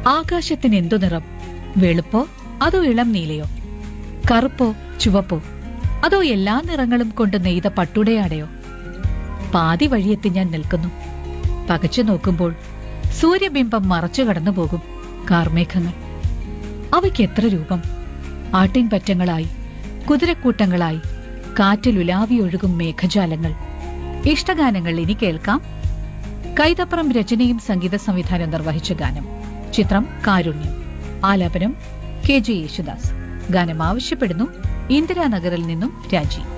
ആകാശത്തിന് എന്തു നിറം വെളുപ്പോ അതോ ഇളം നീലയോ കറുപ്പോ ചുവപ്പോ അതോ എല്ലാ നിറങ്ങളും കൊണ്ട് നെയ്ത പട്ടുടയാടയോ പാതി വഴിയെത്തി ഞാൻ നിൽക്കുന്നു പകച്ചു നോക്കുമ്പോൾ സൂര്യബിംബം മറച്ചു കടന്നു പോകും കാർമേഘങ്ങൾ അവയ്ക്ക് എത്ര രൂപം ആട്ടിൻപറ്റങ്ങളായി കുതിരക്കൂട്ടങ്ങളായി കാറ്റിൽ ഉലാവിയൊഴുകും മേഘജാലങ്ങൾ ഇഷ്ടഗാനങ്ങൾ ഇനി കേൾക്കാം കൈതപ്പുറം രചനയും സംഗീത സംവിധാനം നിർവഹിച്ച ഗാനം ചിത്രം കാരുണ്യം ആലാപനം കെ ജെ യേശുദാസ് ഗാനം ആവശ്യപ്പെടുന്നു ഇന്ദിരാനഗറിൽ നിന്നും രാജി